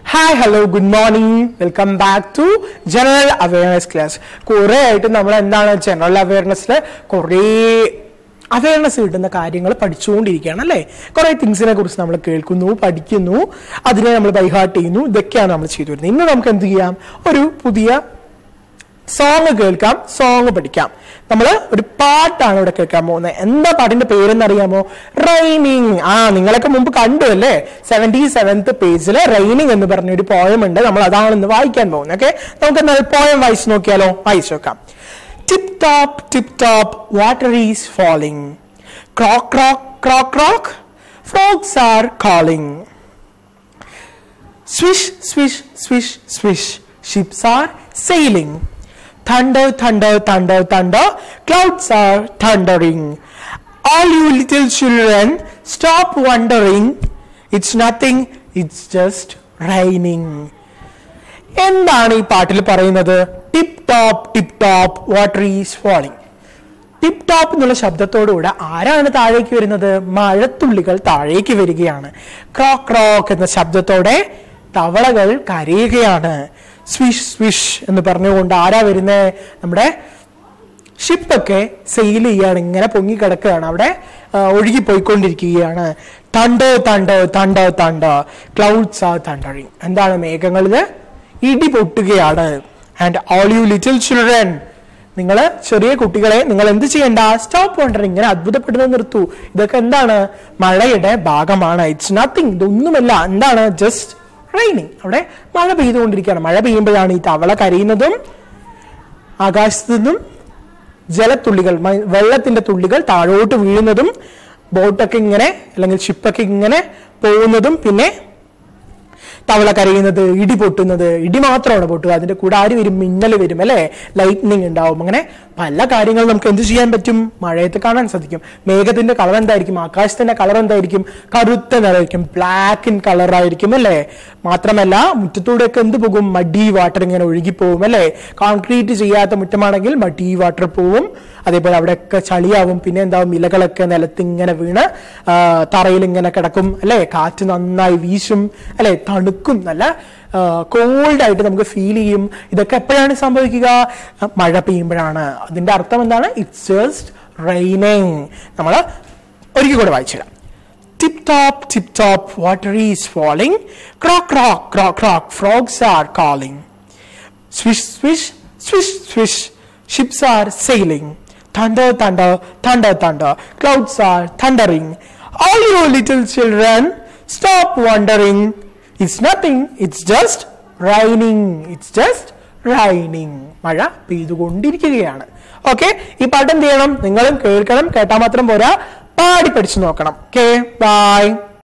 Hi hello good morning welcome back to general awareness class കുറെ ആയിട്ട് നമ്മൾ എന്താണ് ജനറൽ അവയർനെസ്സിൽ കുറേ അവയർനെസ് കിട്ടുന്ന കാര്യങ്ങൾ പഠിച്ചുകൊണ്ടിരിക്കുകയാണ് അല്ലേ കുറേ തിങ്സിനെ കുറിച്ച് നമ്മൾ കേൾക്കുന്നു പഠിക്കുന്നു അതിനെ നമ്മൾ ബൈഹാർട്ട് ചെയ്യുന്നു ഇതൊക്കെയാണ് നമ്മൾ ചെയ്തു വരുന്നത് ഇന്ന് നമുക്ക് എന്ത് ചെയ്യാം ഒരു പുതിയ സോങ് കേൾക്കാം സോങ് പഠിക്കാം നമ്മൾ ഒരു പാട്ടാണ് ഇവിടെ കേൾക്കാൻ പോകുന്നത് എന്താ പാട്ടിന്റെ പേരെന്ന് അറിയാമോ റൈനിങ് ആ നിങ്ങളൊക്കെ മുമ്പ് കണ്ടു അല്ലേ സെവന്റി സെവൻത്ത് പേജിൽ റൈനിങ് എന്ന് പറഞ്ഞ ഒരു പോയം ഉണ്ട് നമ്മൾ അതാണ് ഇന്ന് വായിക്കാൻ പോകുന്നത് ഓക്കെ നമുക്ക് എന്നാൽ പോയം വായിച്ചു നോക്കിയാലോ വായിച്ചു നോക്കാം tip top tip top water is falling croak croak croak croak frogs are calling Swish, swish, swish, swish. Ships are sailing. Thunder, thunder, thunder, thunder. Clouds are thundering. All you little children, stop wondering. It's nothing, it's just raining. എന്താണ് ഈ പാട്ടിൽ പറയുന്നത് tip top tip top water is falling tip top എന്നുള്ള ശബ്ദത്തോടുകൂടെ ആരാണ് താഴേക്ക് വരുന്നത് മഴത്തുള്ളികൾ താഴേക്ക് വരികയാണ് ക്രോക്ക് ക്രോക്ക് എന്ന ശബ്ദത്തോടെ തവളകൾ കരയുകയാണ് സ്വിഷ് സ്വിഷ് എന്ന് പറഞ്ഞുകൊണ്ട് ആരാ വരുന്നത് നമ്മുടെ ഷിപ്പൊക്കെ സെയിൽ ചെയ്യാണ് ഇങ്ങനെ പൊങ്ങി കിടക്കുകയാണ് അവിടെ ആ, ഒഴുകി പോയിക്കൊണ്ടിരിക്കുകയാണ് thunder thunder thunder thunder clouds are thundering എന്താണ് മേഘങ്ങളില് ഇടി പൊട്ടുകയാണ് and all you little children നിങ്ങൾ ചെറിയ കുട്ടികളെ നിങ്ങൾ എന്ത് ചെയ്യണ്ട സ്റ്റോപ്പ് വണ്ടറിങ് ഇങ്ങനെ അത്ഭുതപ്പെടുന്നത് നിർത്തൂ ഇതൊക്കെ എന്താണ് മഴയുടെ ഭാഗമാണ് ഇറ്റ്സ് നത്തിങ് ഇതൊന്നുമല്ല എന്താണ് ജസ്റ്റ് റൈനിങ് അവിടെ മഴ പെയ്തുകൊണ്ടിരിക്കുകയാണ് മഴ പെയ്യുമ്പോഴാണ് ഈ തവള കരയുന്നതും ആകാശത്തു നിന്നും ജലത്തുള്ളികൾ മ- വെള്ളത്തിന്റെ തുള്ളികൾ താഴോട്ട് വീഴുന്നതും ബോട്ടൊക്കെ ഇങ്ങനെ അല്ലെങ്കിൽ ഷിപ്പൊക്കെ ഇങ്ങനെ പോകുന്നതും പിന്നെ തവള കരയുന്നത് ഇടി പൊട്ടുന്നത് ഇടി മാത്രമാണ് പൊട്ടുക അതിന്റെ കൂടെ ആര് വരും മിന്നൽ വരും അല്ലെ ലൈറ്റ്നിങ് ഉണ്ടാവും അങ്ങനെ പല കാര്യങ്ങളും നമുക്ക് എന്ത് ചെയ്യാൻ പറ്റും മഴയത്ത് കാണാൻ സാധിക്കും മേഘത്തിന്റെ കളർ എന്തായിരിക്കും ആകാശത്തിന്റെ കളർ എന്തായിരിക്കും കറുത്ത നിറമായിരിക്കും ബ്ലാക്ക് ഇൻ കളർ ആയിരിക്കും അല്ലേ മാത്രമല്ല മുറ്റത്തൂടെയൊക്കെ എന്ത് പോകും മഡി വാട്ടർ ഇങ്ങനെ ഒഴുകി പോകും അല്ലേ കോൺക്രീറ്റ് ചെയ്യാത്ത മുറ്റമാണെങ്കിൽ മഡി വാട്ടർ പോവും അതേപോലെ അവിടെയൊക്കെ ചളിയാവും പിന്നെ എന്താവും ഇലകളൊക്കെ നിലത്ത് ഇങ്ങനെ വീണ് ആ, തറയിൽ ഇങ്ങനെ കിടക്കും അല്ലെ കാറ്റ് നന്നായി വീശും അല്ലെ തണുക്കും നല്ല കോൾഡ് ആയിട്ട് നമുക്ക് ഫീൽ ചെയ്യും ഇതൊക്കെ എപ്പോഴാണ് സംഭവിക്കുക ആ, മഴ പെയ്യുമ്പോഴാണ് അതിന്റെ അർത്ഥം എന്താണ് ഇറ്റ്സ് ജസ്റ്റ് റൈനിങ് നമ്മൾ ഒരിക്കൽ കൂടെ വായിച്ചുതരാം Tip top, tip top, water is falling. Croak, croak, croak, croak, frogs are calling. Swish, swish, swish, swish, ships are sailing. Thunder, thunder, thunder, thunder, clouds are thundering. All you little children, stop wondering. It's nothing, it's just raining. It's just raining. മഴ പെയ്തുകൊണ്ടിരിക്കുകയാണ് okay ഈ പാട്ട് എന്ത് ചെയ്യണം നിങ്ങളും കേൾക്കണം കേട്ടാൽ മാത്രം പോരാ പാടി പഠിച്ചു നോക്കണം ഓക്കെ ബൈ